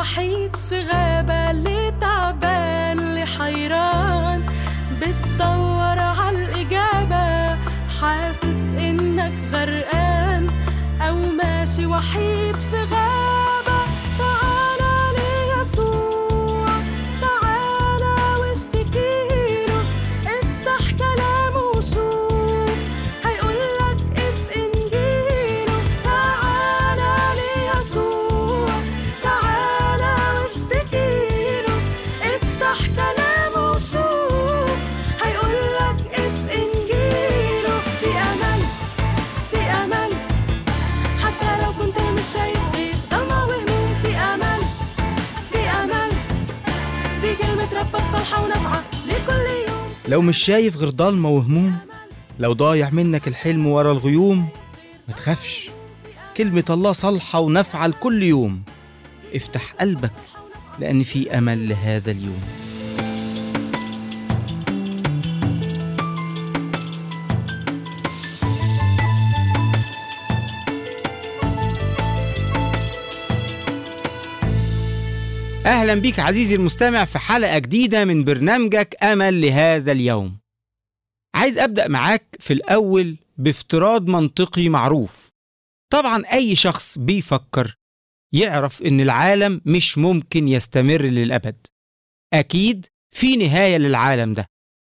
وحيد في غابة اللي تعبان اللي حيران بتدور عالإجابة حاسس إنك غرقان أو ماشي وحيد في غابة تعالى ليسوع تعالى واشتكيله افتح كلامه وشوف هيقولك اف انجيله تعالى ليسوع تعالى واشتكيله افتح كلامه وشوف هيقولك اف انجيله في امل في امل حتى لو كنت مش شايف غير ضلمة وهموم في امل في امل دي كلمة ربك صالحة ونافعة لكل يوم لو مش شايف غير ضلمة وهموم لو ضايع منك الحلم ورا الغيوم ما تخافش كلمة الله صالحة ونافعة لكل يوم افتح قلبك لأن في أمل لهذا اليوم أهلا بيك عزيزي المستمع في حلقة جديدة من برنامجك أمل لهذا اليوم عايز أبدأ معاك في الأول بافتراض منطقي معروف طبعا أي شخص بيفكر يعرف إن العالم مش ممكن يستمر للأبد أكيد في نهاية للعالم ده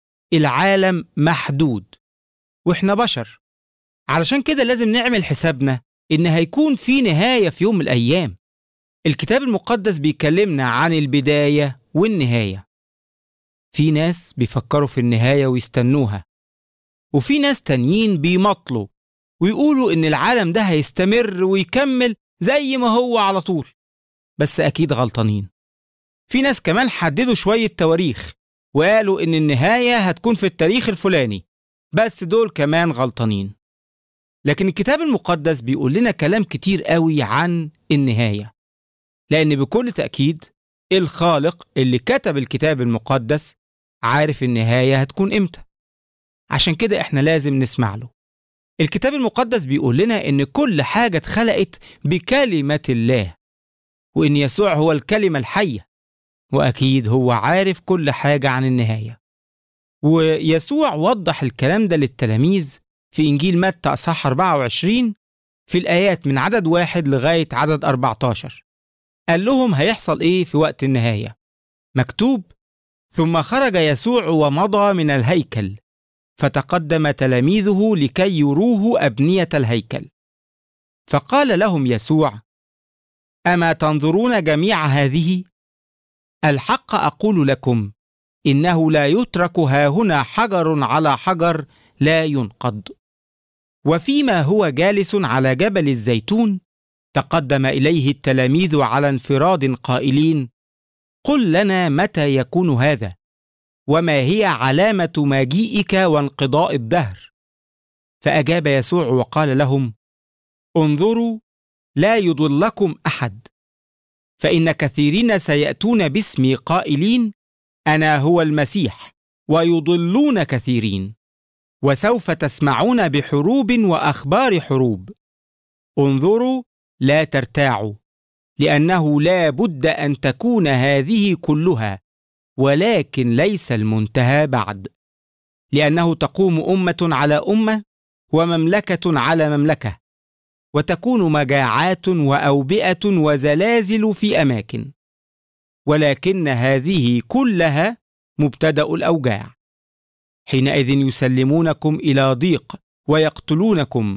العالم محدود وإحنا بشر علشان كده لازم نعمل حسابنا إن هيكون في نهاية في يوم من الأيام الكتاب المقدس بيكلمنا عن البداية والنهاية في ناس بيفكروا في النهاية ويستنوها وفي ناس تانيين بيمطلوا ويقولوا إن العالم ده هيستمر ويكمل زي ما هو على طول بس أكيد غلطانين في ناس كمان حددوا شوية تواريخ وقالوا إن النهاية هتكون في التاريخ الفلاني بس دول كمان غلطانين لكن الكتاب المقدس بيقول لنا كلام كتير قوي عن النهايه لأن بكل تأكيد الخالق اللي كتب الكتاب المقدس عارف النهاية هتكون إمتى عشان كده إحنا لازم نسمع له الكتاب المقدس بيقول لنا إن كل حاجة اتخلقت بكلمة الله وإن يسوع هو الكلمة الحية وأكيد هو عارف كل حاجة عن النهاية ويسوع وضح الكلام ده للتلاميذ في إنجيل متى أصحاح 24 في الآيات من عدد واحد لغاية عدد 14 قال لهم هيحصل ايه في وقت النهايه مكتوب ثم خرج يسوع ومضى من الهيكل فتقدم تلاميذه لكي يروه ابنيه الهيكل فقال لهم يسوع اما تنظرون جميع هذه الحق اقول لكم انه لا يترك هاهنا حجر على حجر لا ينقض وفيما هو جالس على جبل الزيتون تقدم اليه التلاميذ على انفراد قائلين قل لنا متى يكون هذا وما هي علامه مجيئك وانقضاء الدهر فاجاب يسوع وقال لهم انظروا لا يضلكم احد فان كثيرين سياتون باسمي قائلين انا هو المسيح ويضلون كثيرين وسوف تسمعون بحروب واخبار حروب انظروا لا ترتاعوا لانه لا بد ان تكون هذه كلها ولكن ليس المنتهى بعد لانه تقوم امه على امه ومملكه على مملكه وتكون مجاعات واوبئه وزلازل في اماكن ولكن هذه كلها مبتدا الاوجاع حينئذ يسلمونكم الى ضيق ويقتلونكم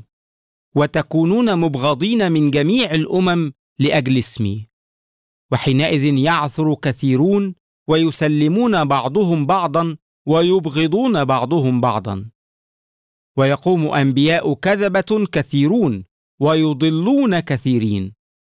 وتكونون مبغضين من جميع الامم لاجل اسمي وحينئذ يعثر كثيرون ويسلمون بعضهم بعضا ويبغضون بعضهم بعضا ويقوم انبياء كذبه كثيرون ويضلون كثيرين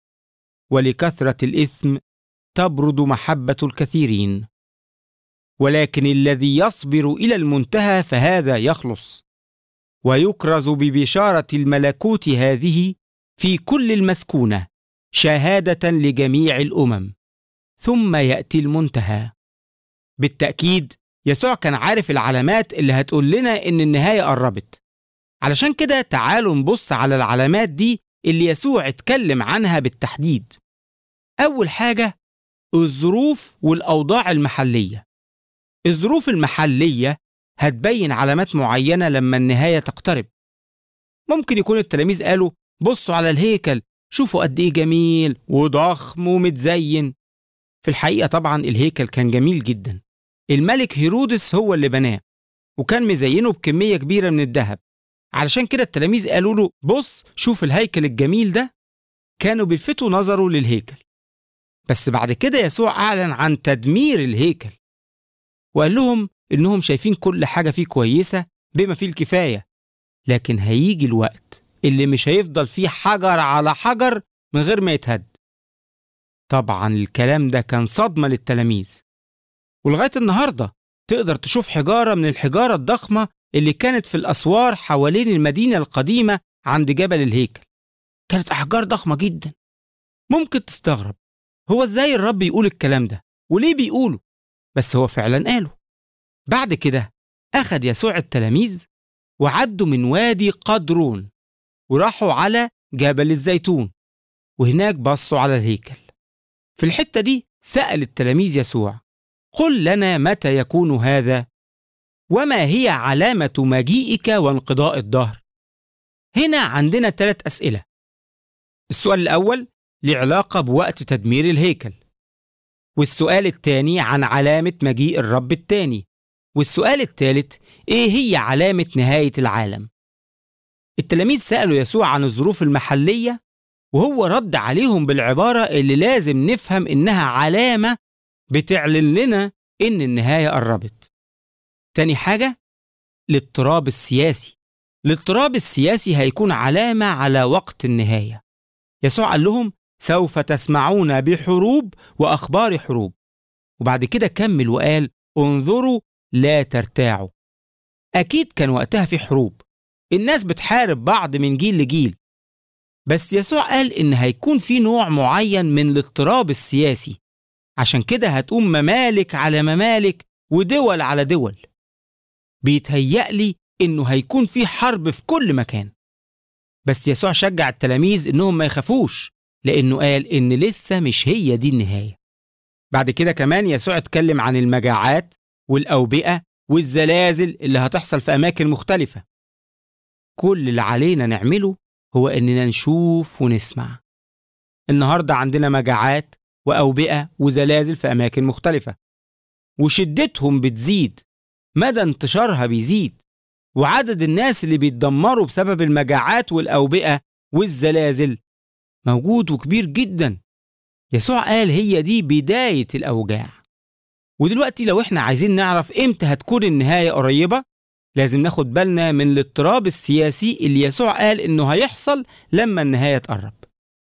ولكثره الاثم تبرد محبه الكثيرين ولكن الذي يصبر الى المنتهى فهذا يخلص ويكرز ببشاره الملكوت هذه في كل المسكونه شهاده لجميع الامم ثم ياتي المنتهى بالتاكيد يسوع كان عارف العلامات اللي هتقول لنا ان النهايه قربت علشان كده تعالوا نبص على العلامات دي اللي يسوع اتكلم عنها بالتحديد اول حاجه الظروف والأوضاع المحلية الظروف المحلية هتبين علامات معينة لما النهاية تقترب ممكن يكون التلاميذ قالوا بصوا على الهيكل شوفوا قد إيه جميل وضخم ومتزين في الحقيقة طبعا الهيكل كان جميل جدا الملك هيرودس هو اللي بناه وكان مزينه بكمية كبيرة من الذهب علشان كده التلاميذ قالوا له بص شوف الهيكل الجميل ده كانوا بيلفتوا نظره للهيكل بس بعد كده يسوع أعلن عن تدمير الهيكل وقال لهم إنهم شايفين كل حاجة فيه كويسة بما فيه الكفاية لكن هيجي الوقت اللي مش هيفضل فيه حجر على حجر من غير ما يتهد طبعا الكلام ده كان صدمة للتلاميذ ولغاية النهاردة تقدر تشوف حجارة من الحجارة الضخمة اللي كانت في الأسوار حوالين المدينة القديمة عند جبل الهيكل كانت أحجار ضخمة جدا ممكن تستغرب هو إزاي الرب يقول الكلام ده وليه بيقوله بس هو فعلا قاله بعد كده أخد يسوع التلاميذ وعدوا من وادي قدرون وراحوا على جبل الزيتون وهناك بصوا على الهيكل في الحتة دي سأل التلاميذ يسوع قل لنا متى يكون هذا وما هي علامة مجيئك وانقضاء الدهر هنا عندنا ثلاث أسئلة السؤال الأول له علاقة بوقت تدمير الهيكل والسؤال الثاني عن علامة مجيء الرب الثاني والسؤال الثالث إيه هي علامة نهاية العالم التلاميذ سألوا يسوع عن الظروف المحلية وهو رد عليهم بالعبارة اللي لازم نفهم إنها علامة بتعلن لنا إن النهاية قربت تاني حاجة الاضطراب السياسي الاضطراب السياسي هيكون علامة على وقت النهاية يسوع قال لهم سوف تسمعون بحروب وأخبار حروب وبعد كده كمل وقال انظروا لا ترتاعوا أكيد كان وقتها في حروب الناس بتحارب بعض من جيل لجيل بس يسوع قال إن هيكون في نوع معين من الاضطراب السياسي عشان كده هتقوم ممالك على ممالك ودول على دول بيتهيألي إنه هيكون في حرب في كل مكان بس يسوع شجع التلاميذ إنهم ما يخافوش لأنه قال إن لسه مش هي دي النهاية بعد كده كمان يسوع اتكلم عن المجاعات والأوبئة والزلازل اللي هتحصل في أماكن مختلفة كل اللي علينا نعمله هو إننا نشوف ونسمع النهاردة عندنا مجاعات وأوبئة وزلازل في أماكن مختلفة وشدتهم بتزيد مدى انتشارها بيزيد وعدد الناس اللي بيتدمروا بسبب المجاعات والأوبئة والزلازل موجود وكبير جدا يسوع قال هي دي بداية الأوجاع ودلوقتي لو احنا عايزين نعرف امتى هتكون النهاية قريبة لازم ناخد بالنا من الاضطراب السياسي اللي يسوع قال انه هيحصل لما النهاية تقرب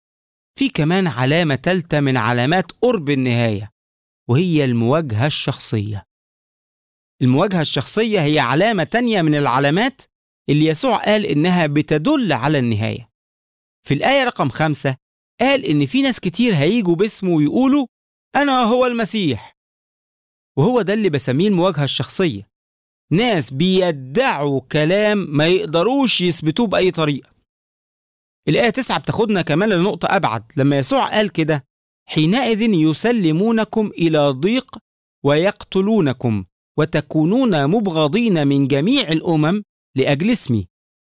في كمان علامة تالتة من علامات قرب النهاية وهي المواجهة الشخصية المواجهة الشخصية هي علامة تانية من العلامات اللي يسوع قال إنها بتدل على النهاية في الآية رقم خمسة قال إن في ناس كتير هيجوا باسمه ويقولوا أنا هو المسيح وهو ده اللي بسميه المواجهة الشخصية ناس بيدعوا كلام ما يقدروش يثبتوه بأي طريقة الآية تسعة بتاخدنا كمان لنقطة أبعد لما يسوع قال كده حينئذ يسلمونكم إلى ضيق ويقتلونكم وتكونون مبغضين من جميع الأمم لأجل اسمي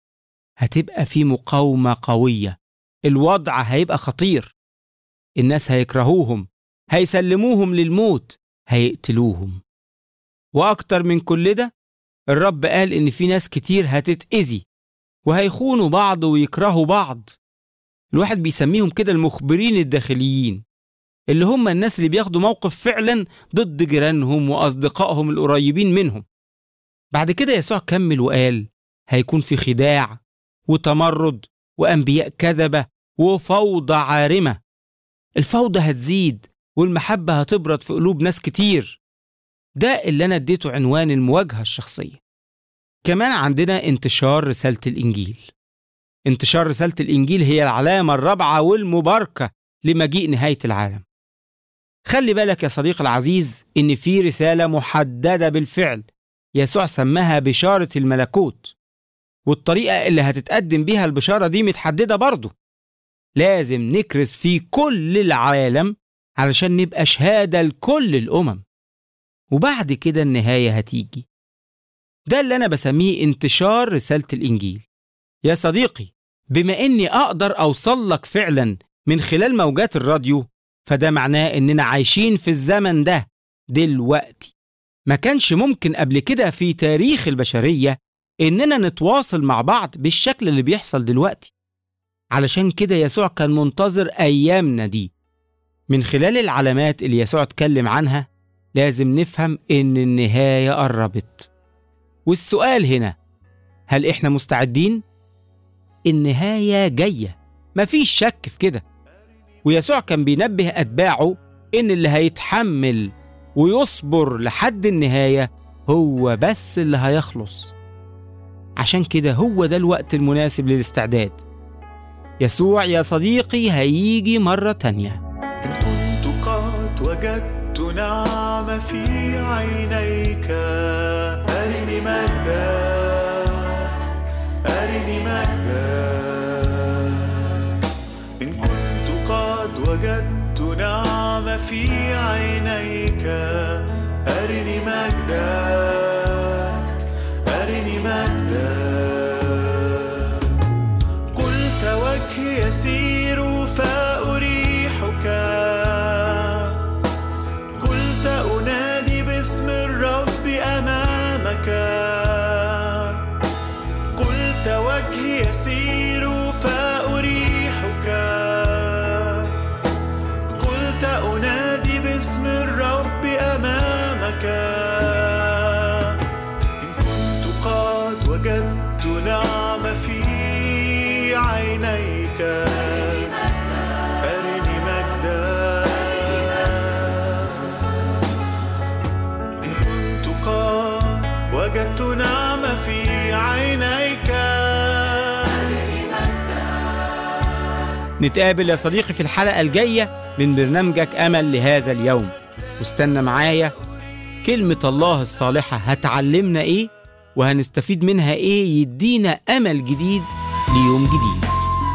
هتبقى في مقاومة قوية الوضع هيبقى خطير الناس هيكرهوهم هيسلموهم للموت هيقتلوهم وأكتر من كل ده الرب قال إن في ناس كتير هتتأذي وهيخونوا بعض ويكرهوا بعض الواحد بيسميهم كده المخبرين الداخليين اللي هم الناس اللي بياخدوا موقف فعلا ضد جيرانهم وأصدقائهم القريبين منهم بعد كده يسوع كمل وقال هيكون في خداع وتمرد وأنبياء كذبة وفوضى عارمة الفوضى هتزيد والمحبة هتبرد في قلوب ناس كتير ده اللي أنا اديته عنوان المواجهة الشخصية كمان عندنا انتشار رسالة الإنجيل انتشار رسالة الإنجيل هي العلامة الرابعة والمباركة لمجيء نهاية العالم خلي بالك يا صديقي العزيز إن في رسالة محددة بالفعل يسوع سماها بشارة الملكوت والطريقة اللي هتتقدم بيها البشارة دي متحددة برضه لازم نكرس في كل العالم علشان نبقى شهادة لكل الأمم وبعد كده النهاية هتيجي ده اللي أنا بسميه انتشار رسالة الإنجيل يا صديقي بما إني أقدر أوصل لك فعلا من خلال موجات الراديو فده معناه إننا عايشين في الزمن ده دلوقتي ما كانش ممكن قبل كده في تاريخ البشرية إننا نتواصل مع بعض بالشكل اللي بيحصل دلوقتي علشان كده يسوع كان منتظر أيامنا دي من خلال العلامات اللي يسوع اتكلم عنها لازم نفهم إن النهاية قربت والسؤال هنا هل إحنا مستعدين؟ النهاية جاية مفيش شك في كده ويسوع كان بينبه أتباعه إن اللي هيتحمل ويصبر لحد النهاية هو بس اللي هيخلص عشان كده هو ده الوقت المناسب للاستعداد يسوع يا صديقي هيجي مرة تانية إن كنت قد وجدت نعمة في عينيك أرني مجدك أرني مجدك إن كنت قد وجدت نعمة في عينيك أرني مجدك أرني مجدك قلت وجهي يسير فأريحك قلت أنادي باسم الرب أمامك قلت وجهي يسير فأريحك قلت أنادي باسم الرب أمامك إن كنت قد وجدت نعمة في عينيك أرني مجدك إن كنت قد وجدت نعمة في عينيك نتقابل يا صديقي في الحلقة الجاية من برنامجك أمل لهذا اليوم واستنى معايا كلمة الله الصالحة هتعلمنا إيه وهنستفيد منها إيه يدينا أمل جديد ليوم جديد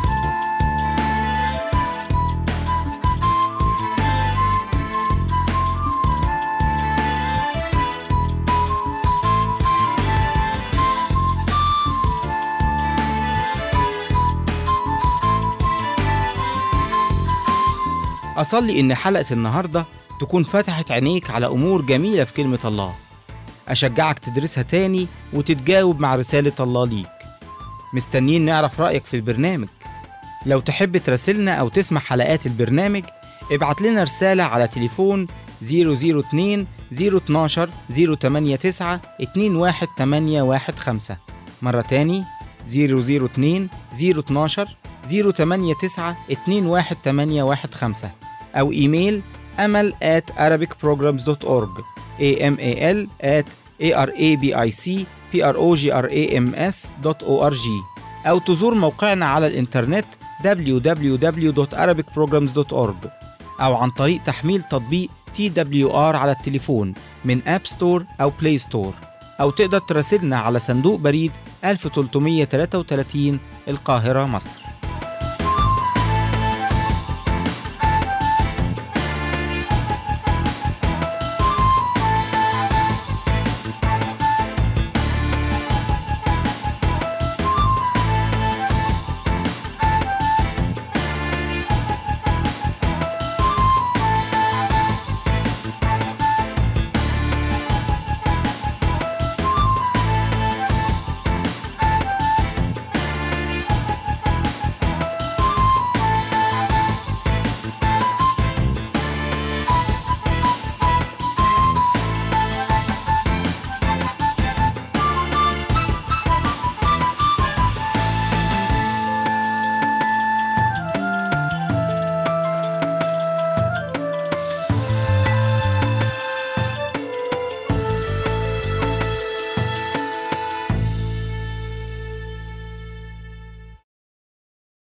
أصلي إن حلقة النهاردة تكون فتحت عينيك على أمور جميلة في كلمة الله أشجعك تدرسها تاني وتتجاوب مع رسالة الله ليك مستنيين نعرف رأيك في البرنامج لو تحب تراسلنا أو تسمع حلقات البرنامج ابعت لنا رسالة على تليفون 002 012 089 21815 مرة تاني 002 012 089 21815 أو إيميل أمل at arabicprograms.org amal at arabicprograms.org أو تزور موقعنا على الإنترنت www.arabicprograms.org أو عن طريق تحميل تطبيق TWR على التليفون من أب ستور أو بلاي ستور أو تقدر تراسلنا على صندوق بريد 1333 القاهرة مصر